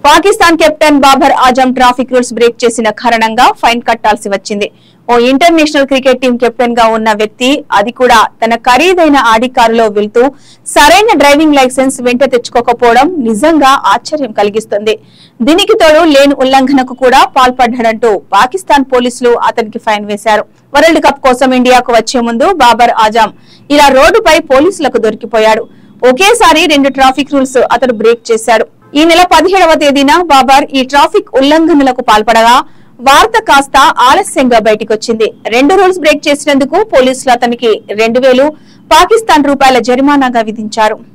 Pakistan captain Babar Azam traffic rules break చేసిన కారణంగా fine కట్టాల్సి వచ్చింది ఓ ఇంటర్నేషనల్ క్రికెట్ టీం కెప్టెన్ గా ఉన్న వ్యక్తి అది కూడా తన ఖరీదైన ఆడి కారులో వెళ్తూ సరైన డ్రైవింగ్ లైసెన్స్ వెంట తెచ్చుకోకపోవడం నిజంగా ఆశ్చర్యం కలిగిస్తుంది దీనికి తోడు లేన్ ఉల్లంఘనకు కూడా పాల్పడ్డాడంటూ పాకిస్తాన్ పోలీసులు అతనికి ఫైన్ వేశారు వరల్డ్ కప్ కోసం ఇండియాకు వచ్చే ముందు బాబర్ ఆజం ఇలా రోడ్డుపై పోలీసులకు దొరికిపోయాడు ఒకేసారి రెండు ట్రాఫిక్ రూల్స్ అతడు బ్రేక్ చేశాడు ఈ నెల పదిహేడవ తేదీన బాబర్ ఈ ట్రాఫిక్ ఉల్లంఘనలకు పాల్పడగా వార్త కాస్త ఆలస్యంగా బయటకొచ్చింది రెండు రూల్స్ బ్రేక్ చేసినందుకు పోలీసులు అతనికి రెండు వేలు పాకిస్తాన్ రూపాయల జరిమానాగా విధించారు